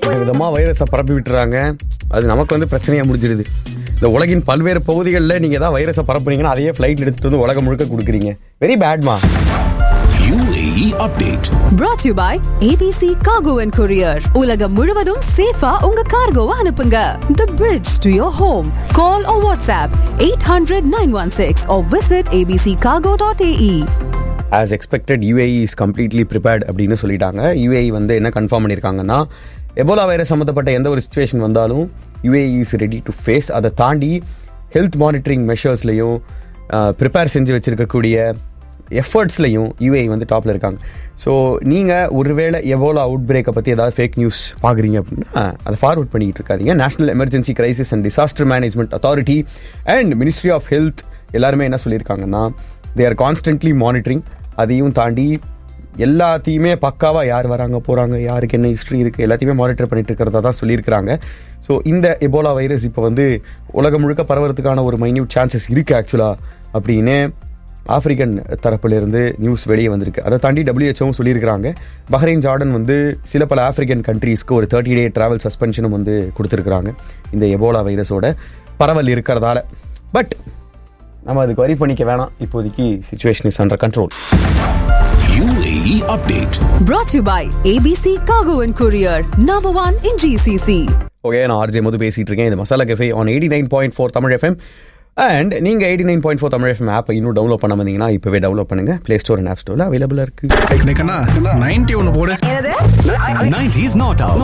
விதமாக வைரஸை பரப்பி விட்டுறாங்க அது நமக்கு வந்து பிரச்சனையாக முடிஞ்சிருது இந்த உலகின் பல்வேறு பகுதிகளில் நீங்கள் தான் வைரஸை பரப்புறீங்கன்னா அதையே ஃப்ளைட் எடுத்துட்டு வந்து உலகம் முழுக்க கொடுக்குறீங்க வெரி பேட்மா UAE update. brought to you by ABC Cargo and Courier. உலகம் முழுவதும் சேஃபா உங்க கார்கோவை அனுப்புங்க. The bridge to your home. Call or WhatsApp 800-916 or visit abccargo.ae. As expected UAE is completely prepared அப்படின்னு சொல்லிட்டாங்க யூஏஇ வந்து என்ன கன்ஃபார்ம் பண்ணியிருக்காங்கன்னா எபோலா வைரஸ் சம்மந்தப்பட்ட எந்த ஒரு சுச்சுவேஷன் வந்தாலும் UAE is ready to face அதை தாண்டி ஹெல்த் மானிட்டரிங் மெஷர்ஸ்லையும் ப்ரிப்பேர் செஞ்சு வச்சிருக்கக்கூடிய எஃபர்ட்ஸ்லையும் யூஏஇ வந்து டாப்பில் இருக்காங்க ஸோ நீங்கள் ஒருவேளை எபோலா அவுட் பிரேக்கை பற்றி ஏதாவது ஃபேக் நியூஸ் பார்க்குறீங்க அப்படின்னா அதை ஃபார்வர்ட் பண்ணிட்டு இருக்காதீங்க national emergency crisis and disaster management authority and ministry of health எல்லாருமே என்ன சொல்லியிருக்காங்கன்னா தே ஆர் கான்ஸ்டன்ட்லி மானிட்டரிங் அதையும் தாண்டி எல்லாத்தையுமே பக்காவாக யார் வராங்க போகிறாங்க யாருக்கு என்ன ஹிஸ்ட்ரி இருக்குது எல்லாத்தையுமே மானிட்டர் பண்ணிட்டு இருக்கிறதா தான் சொல்லியிருக்கிறாங்க ஸோ இந்த எபோலா வைரஸ் இப்போ வந்து உலகம் முழுக்க பரவறதுக்கான ஒரு மைன்யூட் சான்சஸ் இருக்குது ஆக்சுவலாக அப்படின்னு ஆப்பிரிக்கன் தரப்பிலிருந்து நியூஸ் வெளியே வந்திருக்கு அதை தாண்டி டபிள்யூஹெச்ஓவும் சொல்லியிருக்கிறாங்க பஹ்ரைன் ஜார்டன் வந்து சில பல ஆப்பிரிக்கன் கண்ட்ரீஸ்க்கு ஒரு தேர்ட்டி டே டிராவல் சஸ்பென்ஷனும் வந்து கொடுத்துருக்குறாங்க இந்த எபோலா வைரஸோட பரவல் இருக்கிறதால பட் நம்ம அதுக்கு வரி பண்ணிக்க வேணாம் இப்போதைக்கு situation is under control UAE update. Brought to you by ABC Cargo and Courier. Number one in GCC. Okay நான் ஆர்ஜே மது பேசிட்டு இருக்கேன் இது Masala Cafe on eighty nine point four Tamil FM and நீங்கள் eighty nine point four Tamil FM ஆப்பை இன்னும் download பண்ண வந்தீங்கன்னா இப்போவே டவுன்லோட் பண்ணுங்க ப்ளே ஸ்டோர் அண்ட் ஆப் ஸ்டோரில் அவைலபிளாக இருக்குது நைன்டி ஒன்னு போடு என்னது 90s not out.